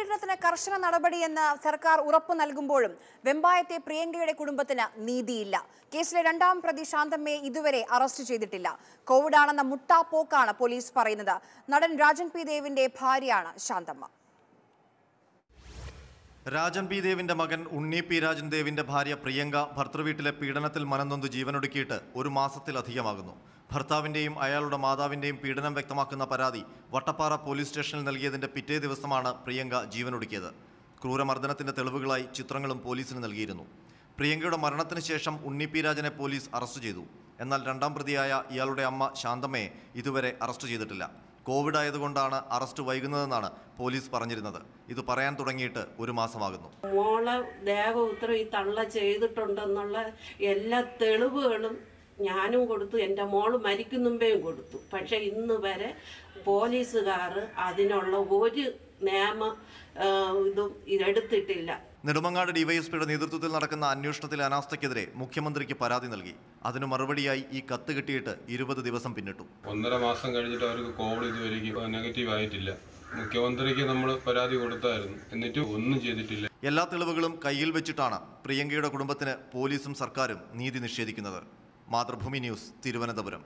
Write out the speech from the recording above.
പീഡനത്തിന് കർശന നടപടിയെന്ന് സർക്കാർ ഉറപ്പു നൽകുമ്പോഴും വെമ്പായത്തെ പ്രിയങ്കയുടെ കുടുംബത്തിന് നീതിയില്ല കേസിലെ രണ്ടാം പ്രതി ശാന്തമ്മയെ ഇതുവരെ അറസ്റ്റ് ചെയ്തിട്ടില്ല കോവിഡാണെന്ന മുട്ടാപ്പോക്കാണ് പോലീസ് പറയുന്നത് നടൻ രാജൻ പി ദേവിന്റെ ഭാര്യയാണ് ശാന്തമ്മ രാജൻ പി ദേവിന്റെ മകൻ ഉണ്ണി പി രാജൻ ദേവിന്റെ ഭാര്യ പ്രിയങ്ക ഭർത്തൃവീട്ടിലെ പീഡനത്തിൽ മനംനൊന്ത് ജീവനൊടുക്കിയിട്ട് ഒരു മാസത്തിലധികമാകുന്നു ഭർത്താവിന്റെയും അയാളുടെ മാതാവിന്റെയും പീഡനം വ്യക്തമാക്കുന്ന പരാതി വട്ടപ്പാറ പോലീസ് സ്റ്റേഷനിൽ നൽകിയതിന്റെ പിറ്റേ ദിവസമാണ് പ്രിയങ്ക ജീവനൊടുക്കിയത് ക്രൂരമർദ്ദനത്തിന്റെ തെളിവുകളായി ചിത്രങ്ങളും പോലീസിന് നൽകിയിരുന്നു പ്രിയങ്കയുടെ മരണത്തിന് ശേഷം ഉണ്ണി പി രാജനെ പോലീസ് അറസ്റ്റ് ചെയ്തു എന്നാൽ രണ്ടാം പ്രതിയായ ഇയാളുടെ അമ്മ ശാന്തമ്മയെ ഇതുവരെ അറസ്റ്റ് ചെയ്തിട്ടില്ല കോവിഡ് ആയതുകൊണ്ടാണ് അറസ്റ്റ് വൈകുന്നതെന്നാണ് പോലീസ് പറഞ്ഞിരുന്നത് ഇത് പറയാൻ തുടങ്ങിയിട്ട് ഒരു മാസമാകുന്നു മോളെ ദേവപുത്രം ഈ തള്ള ചെയ്തിട്ടുണ്ടെന്നുള്ള എല്ലാ തെളിവുകളും ഞാനും കൊടുത്തു എൻ്റെ മോള് മരിക്കുന്നുമ്പേയും കൊടുത്തു പക്ഷെ ഇന്ന് വരെ പോലീസുകാർ അതിനുള്ള ഒരു നിയമ ആ, ഇതും ഇതെടുത്തിട്ടില്ല നെടുമങ്ങാട് ഡിവൈഎസ്പിയുടെ നേതൃത്വത്തിൽ നടക്കുന്ന അന്വേഷണത്തിലെ അനാസ്ഥയ്ക്കെതിരെ മുഖ്യമന്ത്രിക്ക് പരാതി നൽകി അതിനു മറുപടിയായി ഈ കത്ത് കിട്ടിയിട്ട് ഇരുപത് ദിവസം പിന്നിട്ടു ഒന്നര മാസം കഴിഞ്ഞിട്ട് അവർക്ക് കോവിഡ് ഇതുവരെയ്ക്ക് നെഗറ്റീവ് ആയിട്ടില്ല മുഖ്യമന്ത്രിക്ക് നമ്മൾ പരാതി കൊടുത്തായിരുന്നു എന്നിട്ട് ഒന്നും ചെയ്തിട്ടില്ല എല്ലാ തെളിവുകളും കയ്യിൽ വെച്ചിട്ടാണ് പ്രിയങ്കയുടെ കുടുംബത്തിന് പോലീസും സർക്കാരും നീതി നിഷേധിക്കുന്നത് മാതൃഭൂമി ന്യൂസ് തിരുവനന്തപുരം